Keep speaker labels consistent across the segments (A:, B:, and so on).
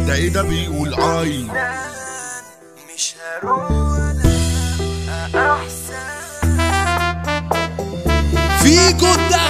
A: ده ايه ده بيقول اي
B: مش هروح ولا احسن
C: فيكو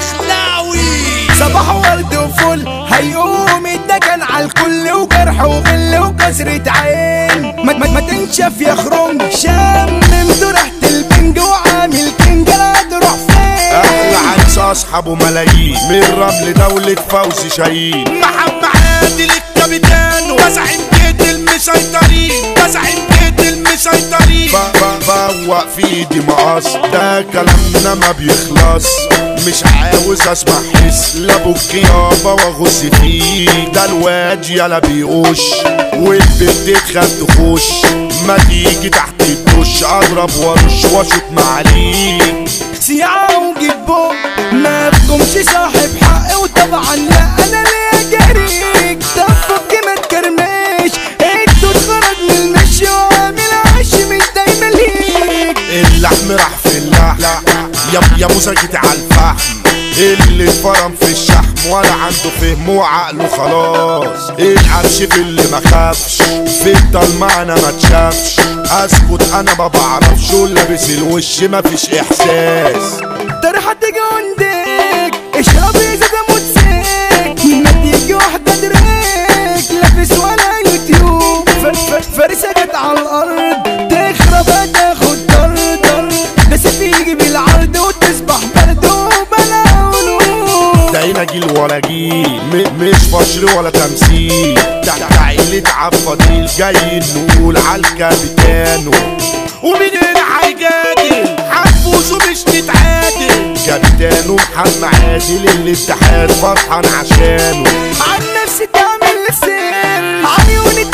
C: الدخلاوي
D: صباح ورد وفل هيقوم الدكن على الكل وجرح وغل وكسرة عين ما, ما, ما تنشف يا خرم شمم ريحة البنج وعامل كنج لا تروح فين
A: احلى عريس اصحابه ملايين من رمل دولة فوزي شاهين
C: محمد عادل الكابيتان وزعم جيت المسيطرين وزعم جيت المسيطرين
A: ب- ب- بوق في ايدي مقص ده كلامنا ما بيخلص مش عاوز اسمع حس لا بك يابا واغص فيه ده الواد يلا بيقش والبنت تخاف تخش ما تيجي تحت الدش اضرب وارش واشوط معاليك
D: سيعة وجيبو ما فيكمش صاحب حق وطبعا لا انا ليه جريك طب فك ما تكرمش انتوا اتخرج من المشي وعامل عش مش دايما ليك
A: اللحم راح في اللحم يا يا مسكت على الفحم اللي اتفرم في الشحم ولا عنده فهم وعقله خلاص القرش في اللي ما خافش في الضلمة انا ما تشافش اسكت انا ما بعرفش لابس الوش ما فيش احساس
D: طرحة تيجي عندك اشربي زي موتسيك ما تيجي واحدة دريك لابس ولا يوتيوب ف- ف- فرسة جت على الأرض تخرب هتاخد در در بس تيجي بالعرض وتصبح برد وبلا قلوب
A: ده هنا جيل ولا جيل م- مش فشر ولا تمثيل ده ده عيلة عفاضيل جاي نقول عالكابيتانو
C: ومين هنا هيجادل هنفوز ومش نتعادل
A: كابيتانو محمد عادل الاتحاد فرحان عشانه
D: عن نفسي تعمل لسان عيوني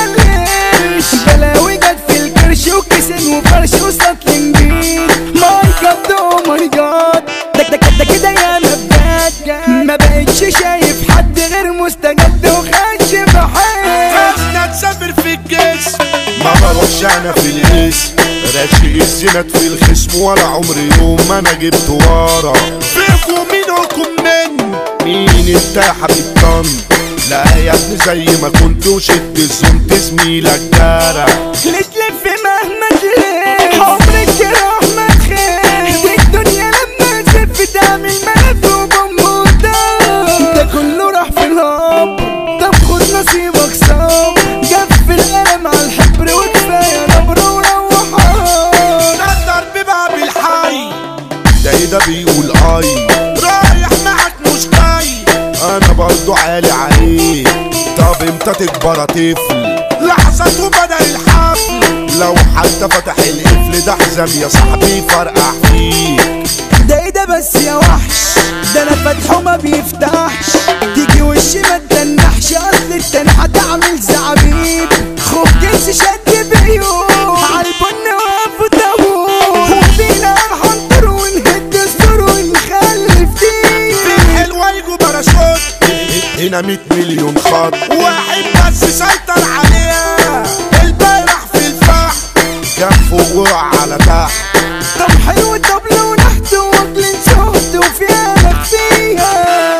D: تجعلش بلاوي جت في الكرش وكسن وفرش وسط الانجيل ماي جاد او ماي جاد ده ده ده كده يا مبدات ما بقتش شايف حد غير مستجد وخش بحال
C: عايزنا نسافر في الجسم
A: ما بروحش انا في الاسم راشق الزنات في الخصم ولا عمري يوم ما انا جبت ورا
C: فيكم منكم من
A: مين انت يا حبيب طن لا يا ابني زي ما كنت وشد الزوم زميلك جارة
D: لتلف مهما تلف عمرك جراح ما تخاف والدنيا لما تزف تعمل ملف وبموتة ده كله راح في الهب طب خد نصيبك صاب جف القلم على الحبر وكفاية نبر وروحان
C: نقدر بباب الحي
A: ده ايه ده بيقول اي
C: رايح معك مش جاي
A: انا برضو عالي عليك طب امتى تكبر يا طفل
C: لحظة وبدأ الحفل
A: لو حتى فتح القفل ده حزام يا صاحبي فرقع فيك
D: ده ايه ده بس يا وحش ده انا فاتحه ما بيفتحش تيجي وشي ما تدنحش اصل التاني هتعمل زعبيب خوف جنس شد بعيون عالبن واقف وتابوت وفينا هنطر ونهد السور ونخلف دي
C: في الحلوة يجوا باراشوت
A: هنا 100 مليون خط
C: واحد بس سيطر عليها الباقي راح في الفحم
A: كان فوق وقع على تحت
D: طب حلو طبل ونحت واكلين شهد وفيها فيها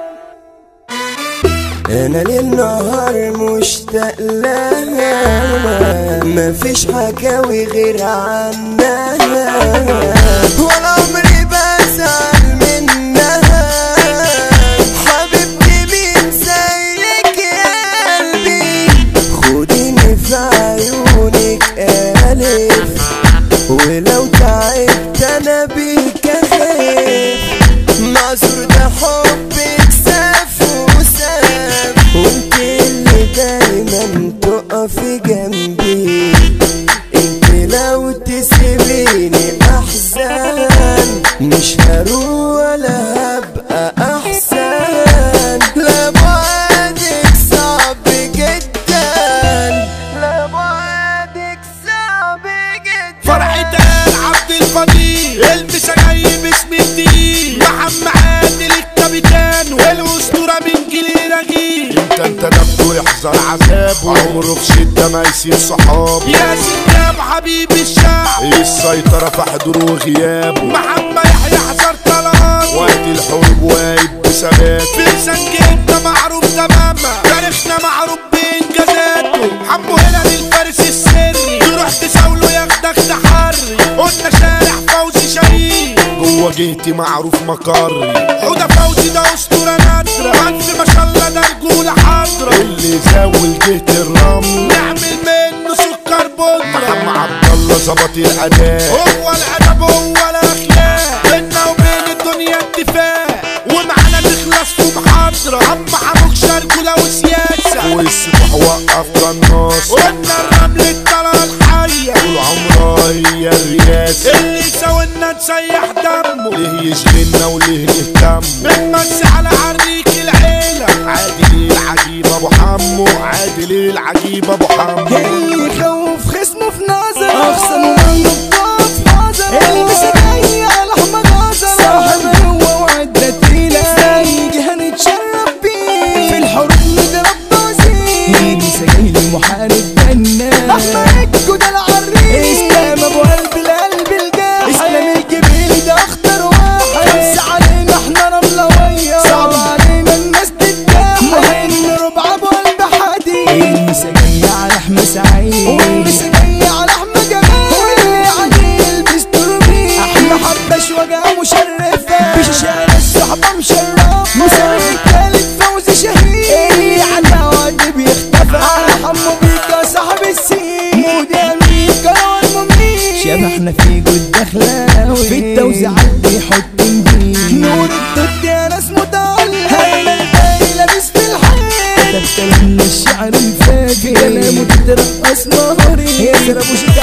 B: انا ليل نهار مشتاق لها مفيش حكاوي غير عنها ولا عمري بزعل منها حبيبتي مين زيك يا قلبي خديني في عيونك الف ولو تعبت انا بيك اخاف معذور ده حبك ساف وساب وانت اللي دايما تقفي جنبي انت لو تسيبيني احزان مش هروح ولا هبقى احسن لا بعدك صعب جدا لا بعدك صعب جدا
C: فرحة عبد الفضيل البس جاي باسم الدين محمد عادل الكابيتان والاسطورة من جيل رجيل
A: انت انت نبته يحذر عذابه عمره في شدة ما يسيب صحابه
C: يا سلام حبيب الشعب
A: السيطرة في حضوره وغيابه
C: محمد يحيى حذر طلال
A: وقت الحروب واقف بثبات
C: في سنجين ده معروف تماما تاريخ عريسنا معروف بإنجازاته حمو هنا للفارس السري تروح تساوله ياخدك تحري قلنا شارع فوزي شهيد
A: جوه جهتي معروف مقري
C: حوده فوزي ده اسطوره نادره انت ما شاء الله ده رجوله حاضره
A: اللي زاول جهة الرمل
C: نعمل منه سكر بودره
A: محمد عبد الله ظبط الاداء
C: هو الادب هو الاخلاق بينا وبين الدنيا اتفاق ومعانا نخلص في محاضره عم حموك شركوله وسياسه
A: والسفاح وقف قناص
C: قلنا الرمل الطلعه الحيه
A: طول عمرها هي الرياسة
C: اللي يساوينا نسيح دمه
A: ليه يشغلنا وليه نهتم
C: بنمسي على عريك العيله
A: عادل العجيب ابو حمو عادل العجيب ابو حمو
D: اللي يخوف خصمه في نظر اخصم منه بطاف حذر المسا جاي على احمد غزر صاحب هو وعدة تقيلة سايق هنتشرف بيه في الحروب نضرب بوزير المسا جاي لمحارب بنا احمد الجودة العريس اسلام ابو قلب القلب الجاحد اسلام الجبيل ده اخطر واحد خمسة علينا احنا رملوية صعب علينا الناس تتجاحد مهم ربع ابو قلب حديد المسا جاي على احمد سعيد والمسا جاي على احمد جمال واللي عليه يلبس تربيه احلى حبش وجع مشرفة بشاشة الصحبة مشرفة مسا التالت فوزي شهيد اللي على واد بيختفى على حمو بيكا صاحب السين مودي امين كروان مميت شبحنا في جود دخلاوي في التوزيعات بيحط نجيل نور الدود يا ناس متعلق هيلا الباقي لابس في الحيل كتب كلام الشعر الفاجر كلامه تترقص نهاري يا سرابوش